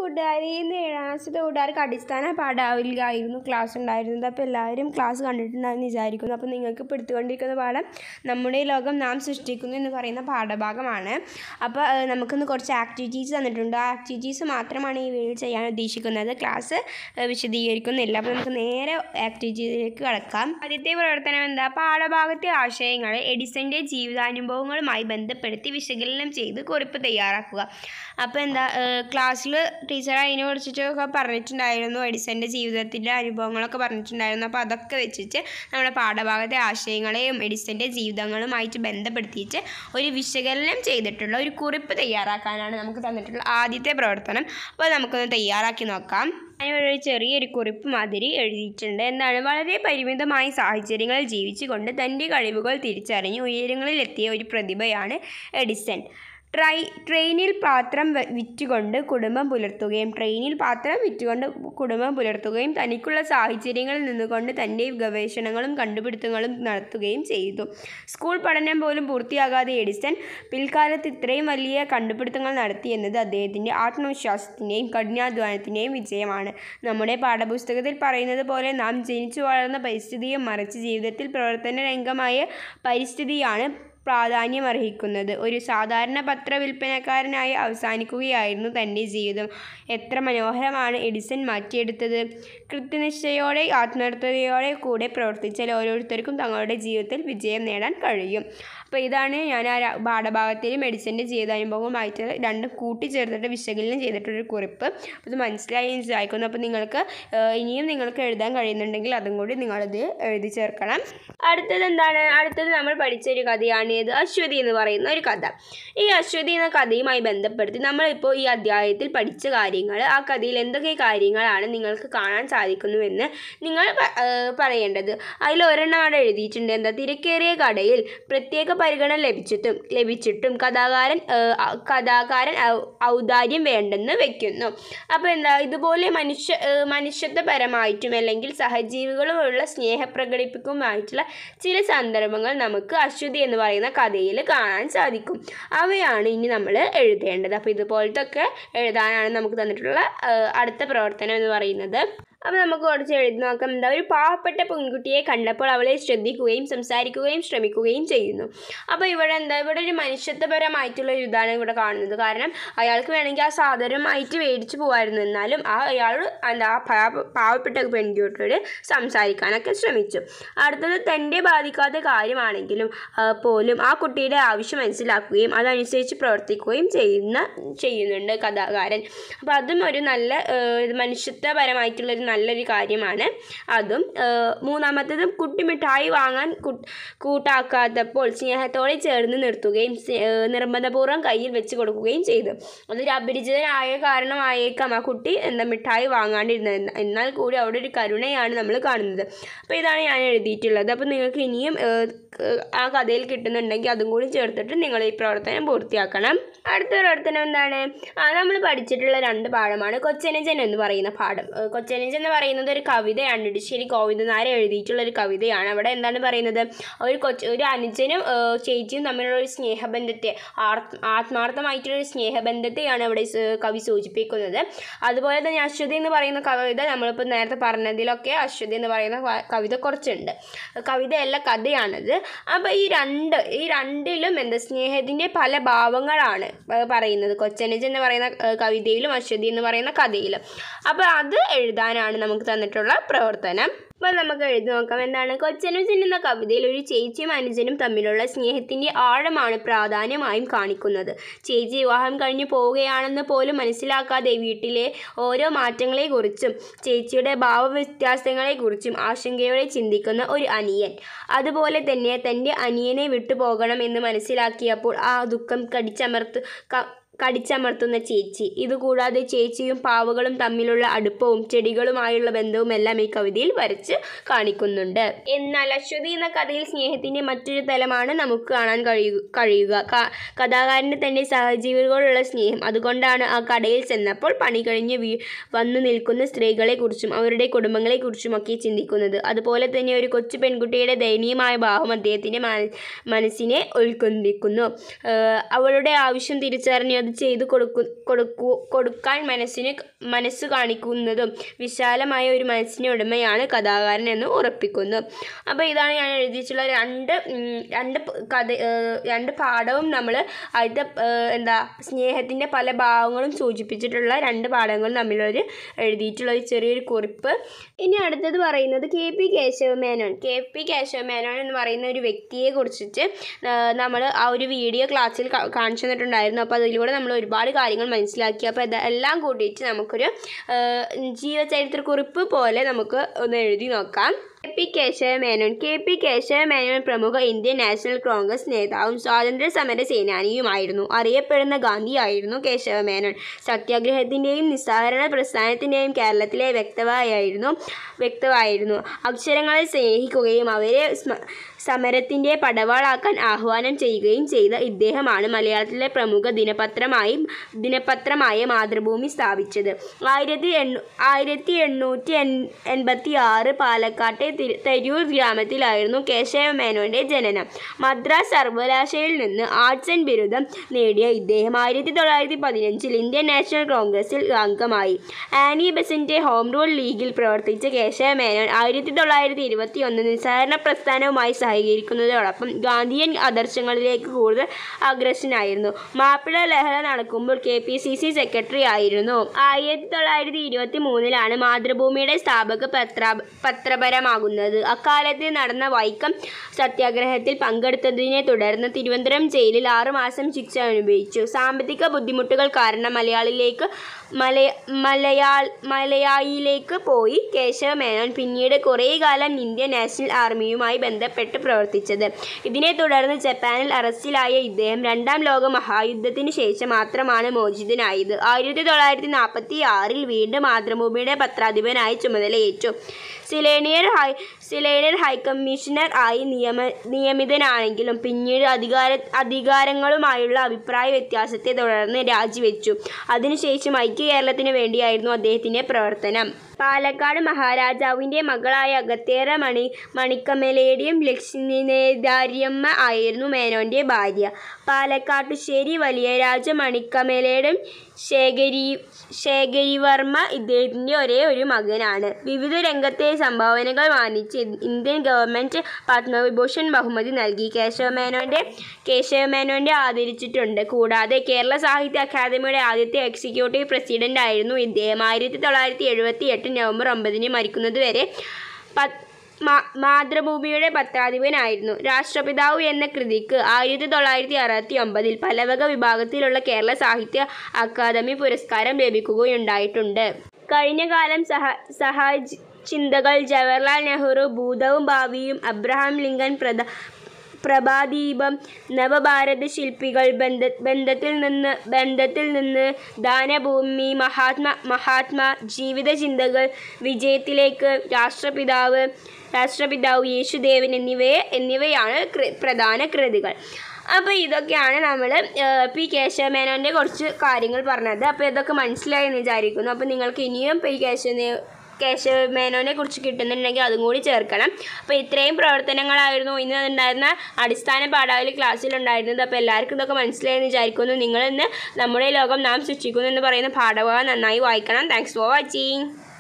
കൂട്ടുകാരി ഇന്ന് ഏഴാം ക്ലാസ്സിലെ കൂട്ടുകാർക്ക് അടിസ്ഥാന പാഠാവലിയായിരുന്നു ക്ലാസ് ഉണ്ടായിരുന്നത് അപ്പോൾ എല്ലാവരും ക്ലാസ് കണ്ടിട്ടുണ്ടാകുമെന്ന് വിചാരിക്കുന്നു അപ്പോൾ നിങ്ങൾക്ക് ഇപ്പോൾ എടുത്തുകൊണ്ടിരിക്കുന്ന പാഠം നമ്മുടെ ഈ ലോകം നാം സൃഷ്ടിക്കുന്നു എന്ന് പറയുന്ന പാഠഭാഗമാണ് അപ്പോൾ ഏഹ്, നമുക്കിന്ന് കുറച്ച് ആക്ടിവിറ്റീസ് തന്നിട്ടുണ്ട് ആ ആക്ടിവിറ്റീസ് മാത്രമാണ് ഈ വീഡിയോ ചെയ്യാൻ ഉദ്ദേശിക്കുന്നത് ക്ലാസ് ഏഹ്, വിശദീകരിക്കുന്നില്ല അപ്പോൾ നമുക്ക് നേരെ ആക്ടിവിറ്റിയിലേക്ക് കടക്കാം ആദ്യത്തെ പ്രവർത്തനം എന്താ പാഠഭാഗത്തെ ആശയങ്ങളെ എഡിസന്റെ ജീവിതാനുഭവങ്ങളുമായി ബന്ധപ്പെടുത്തി വിശകലനം ചെയ്ത് കുറിപ്പ് തയ്യാറാക്കുക അപ്പോൾ എന്താ ക്ലാസ്സിൽ ടീച്ചർ അതിനെ കുറിച്ചിട്ടൊക്കെ പറഞ്ഞിട്ടുണ്ടായിരുന്നു എഡിസന്റെ ജീവിതത്തിൻ്റെ അനുഭവങ്ങളൊക്കെ പറഞ്ഞിട്ടുണ്ടായിരുന്നു അപ്പോൾ അതൊക്കെ വെച്ചിട്ട് നമ്മുടെ പാഠഭാഗത്തെ ആശയങ്ങളെയും എഡിസന്റെ ജീവിതങ്ങളുമായിട്ട് ബന്ധപ്പെടുത്തിയിട്ട് ഒരു വിശകലനം ചെയ്തിട്ടുള്ള ഒരു കുറിപ്പ് തയ്യാറാക്കാനാണ് നമുക്ക് തന്നിട്ടുള്ള ആദ്യത്തെ പ്രവർത്തനം അപ്പോൾ നമുക്കൊന്ന് തയ്യാറാക്കി നോക്കാം ഞാനിവിടെ ഒരു ചെറിയൊരു കുറിപ്പ് മാതിരി എഴുതിയിട്ടുണ്ട് എന്താണ് വളരെ പരിമിതമായ സാഹചര്യങ്ങളിൽ ജീവിച്ചുകൊണ്ട് തൻ്റെ കഴിവുകൾ തിരിച്ചറിഞ്ഞ് ഉയരങ്ങളിലെത്തിയ ഒരു പ്രതിഭയാണ് എഡിസൺ ട്രൈ ട്രെയിനിൽ പാത്രം വ- വിറ്റുകൊണ്ട് കുടുംബം പുലർത്തുകയും ട്രെയിനിൽ പാത്രം വിറ്റുകൊണ്ട് കുടുംബം പുലർത്തുകയും തനിക്കുള്ള സാഹചര്യങ്ങളിൽ നിന്നുകൊണ്ട് തൻ്റെ ഗവേഷണങ്ങളും കണ്ടുപിടുത്തങ്ങളും നടത്തുകയും ചെയ്തു സ്കൂൾ പഠനം പോലും പൂർത്തിയാകാതെ എഡിസൺ പിൽക്കാലത്ത് ഇത്രയും വലിയ കണ്ടുപിടുത്തങ്ങൾ നടത്തിയെന്നത് അദ്ദേഹത്തിൻ്റെ ആത്മവിശ്വാസത്തിൻ്റെയും കഠിനാധ്വാനത്തിൻ്റെയും വിജയമാണ് നമ്മുടെ പാഠപുസ്തകത്തിൽ പറയുന്നത് പോലെ നാം ജനിച്ചു വളർന്ന പരിസ്ഥിതിയും മറിച്ച് ജീവിതത്തിൽ പ്രവർത്തന രംഗമായ പരിസ്ഥിതിയാണ് പ്രാധാന്യമർഹിക്കുന്നത് ഒരു സാധാരണ പത്ര വിൽപ്പനക്കാരനായി അവസാനിക്കുകയായിരുന്നു തൻ്റെ ജീവിതം എത്ര മനോഹരമാണ് എഡിസൺ മാറ്റിയെടുത്തത് കൃത്യനിഷ്ഠയോടെ ആത്മാർത്ഥതയോടെ കൂടെ പ്രവർത്തിച്ചാൽ ഓരോരുത്തർക്കും തങ്ങളുടെ ജീവിതത്തിൽ വിജയം നേടാൻ കഴിയും അപ്പോൾ ഇതാണ് ഞാൻ ആ ര- പാഠഭാഗത്തിലും എഡിസൻ്റെ ജീവിതാനുഭവവുമായിട്ട് രണ്ടും കൂട്ടിച്ചേർത്തിട്ട് വിശകലനം ചെയ്തിട്ടൊരു കുറിപ്പ് അപ്പോൾ ഇത് മനസ്സിലായി എന്ന് വിചാരിക്കുന്നു അപ്പോൾ നിങ്ങൾക്ക് ഏഹ്, ഇനിയും നിങ്ങൾക്ക് എഴുതാൻ കഴിയുന്നുണ്ടെങ്കിൽ അതും കൂടി നിങ്ങളിത് എഴുതി ചേർക്കണം അടുത്തത് എന്താണ് അടുത്തത് നമ്മൾ പഠിച്ച ഒരു കഥയാണ് ഇത് അശ്വതി എന്ന് പറയുന്ന ഒരു കഥ ഈ അശ്വതി എന്ന കഥയുമായി ബന്ധപ്പെടുത്തി നമ്മളിപ്പോൾ ഈ അധ്യായത്തിൽ പഠിച്ച കാര്യങ്ങൾ ആ കഥയിൽ എന്തൊക്കെ കാര്യങ്ങളാണ് നിങ്ങൾക്ക് കാണാൻ സാധിക്കുന്നുവെന്ന് നിങ്ങൾ പ- ഏഹ് പറയേണ്ടത് അതിൽ ഒരെണ്ണം അവിടെ എഴുതിയിട്ടുണ്ട് എന്താ തിരക്കേറിയ കടയിൽ പ്രത്യേക പരിഗണന ലഭിച്ചിട്ടും ലഭിച്ചിട്ടും കഥാകാരൻ ഏഹ്, അ- കഥാകാരൻ ഔ- ഔദാര്യം വേണ്ടെന്ന് വെക്കുന്നു അപ്പോൾ എന്താ ഇതുപോലെ മനുഷ്യ ഏഹ്, മനുഷ്യത്വപരമായിട്ടും അല്ലെങ്കിൽ സഹജീവികളുമുള്ള സ്നേഹപ്രകടിപ്പിക്കുമായിട്ടുള്ള ചില സന്ദർഭങ്ങൾ നമുക്ക് അശ്വതി എന്ന് പറയുന്ന കഥയിൽ കാണാൻ സാധിക്കും അവയാണ് ഇനി നമ്മൾ എഴുതേണ്ടത് അപ്പോൾ ഇതുപോലത്തെ ഒക്കെ എഴുതാനാണ് നമുക്ക് തന്നിട്ടുള്ള ഏഹ്, അടുത്ത പ്രവർത്തനം എന്ന് പറയുന്നത് അപ്പോൾ നമുക്ക് കുറച്ച് എഴുതി നോക്കാം എന്താ ഒരു പാവപ്പെട്ട പെൺകുട്ടിയെ കണ്ടപ്പോൾ അവളെ ശ്രദ്ധിക്കുകയും സംസാരിക്കുകയും ശ്രമിക്കുകയും ചെയ്യുന്നു അപ്പോൾ ഇവിടെ എന്താ ഇവിടെ ഒരു മനുഷ്യത്വപരമായിട്ടുള്ള ഒരു ഇതാണ് ഇവിടെ കാണുന്നത് കാരണം അയാൾക്ക് വേണമെങ്കിൽ ആ സാധനമായിട്ട് മേടിച്ച് പോകുമായിരുന്നു എന്നാലും ആ അയാൾ എന്താ ആ പാവ- പാവപ്പെട്ട പെൺകുട്ടിയോട് സംസാരിക്കാനൊക്കെ ശ്രമിച്ചു അടുത്തത് തൻ്റെ ബാധിക്കാത്ത കാര്യമാണെങ്കിലും ആ, പോലും ആ കുട്ടിയുടെ ആവശ്യം മനസ്സിലാക്കുകയും അതനുസരിച്ച് പ്രവർത്തിക്കുകയും ചെയ്യുന്ന ചെയ്യുന്നുണ്ട് കഥാകാരൻ അപ്പോൾ അതും ഒരു നല്ല ഏഹ്, മനുഷ്യത്വപരമായിട്ടുള്ള ഒരു നല്ലൊരു കാര്യമാണ് അതും ഏഹ്, മൂന്നാമത്തേതും കുട്ടി മിഠായി വാങ്ങാൻ കു- കൂട്ടാക്കാത്തപ്പോൾ സ്നേഹത്തോടെ ചേർന്ന് നിർത്തുകയും സ്നേ- ഏഹ്, നിർബന്ധപൂർവ്വം കയ്യിൽ വെച്ച് കൊടുക്കുകയും ചെയ്തു അതൊരു അപരിചിതനായ കാരണമായേക്കാം ആ കുട്ടി എന്താ മിഠായി വാങ്ങാണ്ടിരുന്നത് എന്ന- എന്നാൽ കൂടി അവിടെ ഒരു കരുണയാണ് നമ്മൾ കാണുന്നത് അപ്പോൾ ഇതാണ് ഞാൻ എഴുതിയിട്ടുള്ളത് അപ്പോൾ നിങ്ങൾക്ക് ഇനിയും ഏഹ്, ക- ആ കഥയിൽ കിട്ടുന്നുണ്ടെങ്കിൽ അതും കൂടി ചേർത്തിട്ട് നിങ്ങൾ ഈ പ്രവർത്തനം പൂർത്തിയാക്കണം അടുത്ത പ്രവർത്തനം എന്താണ് ആ നമ്മൾ പഠിച്ചിട്ടുള്ള രണ്ട് പാഠമാണ് കൊച്ചനുജൻ എന്ന് പറയുന്ന പാഠം ഏഹ് കൊച്ചനുജൻ എന്ന് പറയുന്നത് ഒരു കവിതയാണ് ഇടുശ്ശേരി ഗോവിന്ദനാരെ എഴുതിയിട്ടുള്ള ഒരു കവിതയാണ് അവിടെ എന്താണ് പറയുന്നത് ഒരു കൊച്ച് ഒരു അനുജനും ഏഹ് ചേച്ചിയും തമ്മിലുള്ള ഒരു സ്നേഹബന്ധത്തെ ആർ- ആത്മാർത്ഥമായിട്ടുള്ള ഒരു സ്നേഹബന്ധത്തെയാണ് അവിടെ സ് കവി സൂചിപ്പിക്കുന്നത് അതുപോലെ തന്നെ അശ്വതി എന്ന് പറയുന്ന കവിത നമ്മളിപ്പോൾ നേരത്തെ പറഞ്ഞതിലൊക്കെ അശ്വതി എന്ന് പറയുന്ന ക- കവിത കുറച്ചുണ്ട് കവിതയല്ല കഥയാണത് അപ്പോൾ ഈ രണ്ട് ഈ രണ്ടിലും എന്താ സ്നേഹത്തിൻ്റെ പല ഭാവങ്ങളാണ് ഏഹ് പറയുന്നത് കൊച്ചനുജൻ എന്ന് പറയുന്ന ഏഹ് കവിതയിലും അശ്വതി എന്ന് പറയുന്ന കഥയിലും അപ്പോൾ അത് എഴുതാനാണ് നമുക്ക് തന്നിട്ടുള്ള പ്രവർത്തനം അപ്പോൾ നമുക്ക് എഴുതി നോക്കാം എന്താണ് കൊച്ചനുജൻ എന്ന കവിതയിൽ ഒരു ചേച്ചിയും അനുജനും തമ്മിലുള്ള സ്നേഹത്തിൻ്റെ ആഴമാണ് പ്രാധാന്യമായും കാണിക്കുന്നത് ചേച്ചി വിവാഹം കഴിഞ്ഞു പോവുകയാണെന്ന് പോലും മനസ്സിലാക്കാതെ വീട്ടിലെ ഓരോ മാറ്റങ്ങളെക്കുറിച്ചും ചേച്ചിയുടെ ഭാവവ്യത്യാസങ്ങളെക്കുറിച്ചും ആശങ്കയോടെ ചിന്തിക്കുന്ന ഒരു അനിയൻ അതുപോലെ തന്നെ തൻ്റെ അനിയനെ വിട്ടുപോകണം എന്ന് മനസ്സിലാക്കിയപ്പോൾ ആ ദുഃഖം കടിച്ചമർത്ത് ക- കടിച്ചമർത്തുന്ന ചേച്ചി ഇതുകൂടാതെ ചേച്ചിയും പാവകളും തമ്മിലുള്ള അടുപ്പവും ചെടികളുമായുള്ള ബന്ധവും എല്ലാം ഈ കവിതയിൽ വരച്ച് കാണിക്കുന്നുണ്ട് എന്നാൽ അശ്വതി എന്ന കഥയിൽ സ്നേഹത്തിൻ്റെ മറ്റൊരു തലമാണ് നമുക്ക് കാണാൻ കഴിയു കഴിയുക ക- കഥാകാരന് തൻ്റെ സഹജീവികളോടുള്ള സ്നേഹം അതുകൊണ്ടാണ് ആ കടയിൽ ചെന്നപ്പോൾ പണി കഴിഞ്ഞ് വീ വന്നു നിൽക്കുന്ന സ്ത്രീകളെക്കുറിച്ചും അവരുടെ കുടുംബങ്ങളെക്കുറിച്ചും ഒക്കെ ചിന്തിക്കുന്നത് അതുപോലെ തന്നെ ഒരു കൊച്ചു പെൺകുട്ടിയുടെ ദയനീയമായ ഭാവം അദ്ദേഹത്തിൻ്റെ മന- മനസ്സിനെ ഉൾക്കൊണ്ടിരിക്കുന്നു ഏഹ് അവളുടെ ആവശ്യം തിരിച്ചറിഞ്ഞ് അത് ചെയ്തു കൊടുക്കു കൊടുക്കു കൊടുക്കാൻ മനസ്സിന് മനസ്സ് കാണിക്കുന്നതും വിശാലമായ ഒരു മനസ്സിന് ഉടമയാണ് കഥാകാരൻ എന്ന് ഉറപ്പിക്കുന്നു അപ്പോൾ ഇതാണ് ഞാൻ എഴുതിയിട്ടുള്ള രണ്ട് ഉം, രണ്ട് പ- കഥ ഏഹ്, രണ്ട് പാഠവും നമ്മൾ ആദ്യത്തെ ഏഹ്, എന്താ സ്നേഹത്തിൻ്റെ പല ഭാവങ്ങളും സൂചിപ്പിച്ചിട്ടുള്ള രണ്ട് പാഠങ്ങളും തമ്മിലൊരു എഴുതിയിട്ടുള്ള ഒരു ചെറിയൊരു കുറിപ്പ് ഇനി അടുത്തത് പറയുന്നത് K P Kesava Menon K P Kesava Menon എന്ന് പറയുന്ന ഒരു വ്യക്തിയെ കുറിച്ചിട്ട് നമ്മൾ ആ ഒരു വീഡിയോ ക്ലാസ്സിൽ കാ- കാണിച്ചു തന്നിട്ടുണ്ടായിരുന്നു അപ്പോൾ അതിലൂടെ നമ്മൾ ഒരുപാട് കാര്യങ്ങൾ മനസ്സിലാക്കി അപ്പോൾ ഇതെല്ലാം കൂട്ടിയിട്ട് നമുക്കൊരു ആ, ജീവചരിത്ര കുറിപ്പ് പോലെ നമുക്ക് ഒന്ന് എഴുതി നോക്കാം K P Kesava Menon K P Kesava Menon പ്രമുഖ ഇന്ത്യൻ നാഷണൽ കോൺഗ്രസ് നേതാവും സ്വാതന്ത്ര്യ സമര സേനാനിയുമായിരുന്നു അറിയപ്പെടുന്ന ഗാന്ധിയായിരുന്നു കേശവ മേനോൻ സത്യാഗ്രഹത്തിൻ്റെയും നിസ്സഹകരണ പ്രസ്ഥാനത്തിൻ്റെയും കേരളത്തിലെ വ്യക്തമായിരുന്നു വ്യക്തമായിരുന്നു അക്ഷരങ്ങളെ സ്നേഹിക്കുകയും അവരെ സ്മ സമരത്തിൻ്റെ പടവാളാക്കാൻ ആഹ്വാനം ചെയ്യുകയും ചെയ്ത ഇദ്ദേഹമാണ് മലയാളത്തിലെ പ്രമുഖ ദിനപത്രമായി ദിനപത്രമായ മാതൃഭൂമി സ്ഥാപിച്ചത് ആയിരത്തി എണ്ണൂ ആയിരത്തി എണ്ണൂറ്റി എൺ എൺപത്തി ആറ് പാലക്കാട്ടെ തിരു- തരൂർ ഗ്രാമത്തിലായിരുന്നു കേശവ മേനോൻ്റെ ജനനം മദ്രാസ് സർവകലാശാലയിൽ നിന്ന് ആർട്സ് ആൻഡ് ബിരുദം നേടിയ ഇദ്ദേഹം ആയിരത്തി തൊള്ളായിരത്തി പതിനഞ്ചിൽ ഇന്ത്യൻ നാഷണൽ കോൺഗ്രസിൽ അംഗമായി ആനി ബെസൻ്റെ ഹോം റൂൾ ലീഗിൽ പ്രവർത്തിച്ച കേശവ മേനോൻ ആയിരത്തി തൊള്ളായിരത്തി ഇരുപത്തി ഒന്ന് നിസ്സഹകരണ പ്രസ്ഥാനവുമായി സഹകരിക്കുന്നതോടൊപ്പം ഗാന്ധിയൻ ആദർശങ്ങളിലേക്ക് കൂടുതൽ അഗ്രസനായിരുന്നു മാപ്പിള ലഹള നടക്കുമ്പോൾ K P C C secretary ആയിരുന്നു ആയിരത്തി തൊള്ളായിരത്തി ഇരുപത്തി മൂന്നിലാണ് മാതൃഭൂമിയുടെ സ്ഥാപക പത്ര പത്രപരമാകുന്നത് അക്കാലത്ത് നടന്ന വൈക്കം സത്യാഗ്രഹത്തിൽ പങ്കെടുത്തതിനെ തുടർന്ന് തിരുവനന്തപുരം ജയിലിൽ ആറുമാസം ശിക്ഷ അനുഭവിച്ചു സാമ്പത്തിക ബുദ്ധിമുട്ടുകൾ കാരണം മലയാളിലേക്ക് മലയ മലയാൾ മലയായിലേക്ക് പോയി കേശവ മേനോൻ പിന്നീട് കുറേ കാലം ഇന്ത്യൻ നാഷണൽ ആർമിയുമായി ബന്ധപ്പെട്ട് പ്രവർത്തിച്ചത് ഇതിനെ തുടർന്ന് ജപ്പാനിൽ അറസ്റ്റിലായ ഇദ്ദേഹം രണ്ടാം ലോക മഹായുദ്ധത്തിന് ശേഷം മാത്രമാണ് മോചിതനായത് ആയിരത്തി തൊള്ളായിരത്തി നാൽപ്പത്തി ആറിൽ വീണ്ടും മാതൃഭൂമിയുടെ പത്രാധിപനായി ചുമതലയേറ്റു സിലേനിയർ ഹൈ സിലേനിയർ ഹൈക്കമ്മീഷണർ ആയി നിയമ നിയമിതനാണെങ്കിലും പിന്നീട് അധികാര അധികാരങ്ങളുമായുള്ള അഭിപ്രായ വ്യത്യാസത്തെ തുടർന്ന് രാജിവെച്ചു അതിനുശേഷം ഐക്യ കേരളത്തിന് വേണ്ടിയായിരുന്നു അദ്ദേഹത്തിൻ്റെ പ്രവർത്തനം പാലക്കാട് മഹാരാജാവിൻ്റെ മകളായ അകത്തേറ മണി മണിക്കമലയുടെയും ലക്ഷ്മിനേതാര്യമ്മ ആയിരുന്നു മേനോൻ്റെ ഭാര്യ പാലക്കാട്ടുശ്ശേരി വലിയരാജ മണിക്കമലയുടെയും ശേഖരി ശേഖരിവർമ്മ ഇദ്ദേഹത്തിൻ്റെ ഒരേ ഒരു മകനാണ് വിവിധ രംഗത്തെ സംഭാവനകൾ മാനിച്ച് ഇന്ത്യൻ ഗവൺമെൻറ് പത്മവിഭൂഷൺ ബഹുമതി നൽകി കേശവമേനോൻ്റെ കേശവമേനോൻ്റെ ആദരിച്ചിട്ടുണ്ട് കൂടാതെ കേരള സാഹിത്യ അക്കാദമിയുടെ ആദ്യത്തെ എക്സിക്യൂട്ടീവ് പ്രസിഡന്റ് ആയിരുന്നു ഇദ്ദേഹം ആയിരത്തി തൊള്ളായിരത്തി എഴുപത്തി എട്ട് നവംബർ ഒമ്പതിന് മരിക്കുന്നതുവരെ പത്ത് മാ- മാതൃഭൂമിയുടെ പത്രാധിപനായിരുന്നു രാഷ്ട്രപിതാവ് എന്ന കൃതിക്ക് ആയിരത്തി തൊള്ളായിരത്തി അറുപത്തി ഒമ്പതിൽ പലവക വിഭാഗത്തിലുള്ള കേരള സാഹിത്യ അക്കാദമി പുരസ്കാരം ലഭിക്കുകയുണ്ടായിട്ടുണ്ട് കഴിഞ്ഞ കാലം സഹ സഹാജ് ചിന്തകൾ ജവഹർലാൽ നെഹ്റു ഭൂതവും ഭാവിയും അബ്രഹാം ലിങ്കൻ പ്രധ പ്രഭാദീപം നവഭാരത ശില്പികൾ ബന്ധ ബന്ധത്തിൽ നിന്ന് ബന്ധത്തിൽ നിന്ന് ദാനഭൂമി മഹാത്മ മഹാത്മാ ജീവിത ചിന്തകൾ വിജയത്തിലേക്ക് രാഷ്ട്രപിതാവ് രാഷ്ട്രപിതാവ് യേശുദേവൻ എന്നിവയെ എന്നിവയാണ് കൃ- പ്രധാന കൃതികൾ അപ്പോൾ ഇതൊക്കെയാണ് നമ്മൾ പി കേശവമേനോൻ്റെ കുറച്ച് കാര്യങ്ങൾ പറഞ്ഞത് അപ്പോൾ ഇതൊക്കെ മനസ്സിലായി എന്ന് വിചാരിക്കുന്നു അപ്പോൾ നിങ്ങൾക്ക് ഇനിയും പി കേശവ കേശവ മേനോനെ കുറിച്ച് കിട്ടുന്നുണ്ടെങ്കിൽ അതും കൂടി ചേർക്കണം അപ്പോൾ ഇത്രയും പ്രവർത്തനങ്ങളായിരുന്നു ഇന്ന് ഉണ്ടായിരുന്ന അടിസ്ഥാന പാഠാവലി ക്ലാസ്സിൽ ഉണ്ടായിരുന്നത് അപ്പോൾ എല്ലാവർക്കും ഇതൊക്കെ മനസ്സിലായെന്ന് വിചാരിക്കുന്നു നിങ്ങൾ ഇന്ന് നമ്മുടെ ലോകം നാം സൃഷ്ടിക്കുന്നു എന്ന് പറയുന്ന പാഠഭാഗം നന്നായി വായിക്കണം താങ്ക്സ് ഫോർ വാച്ചിങ്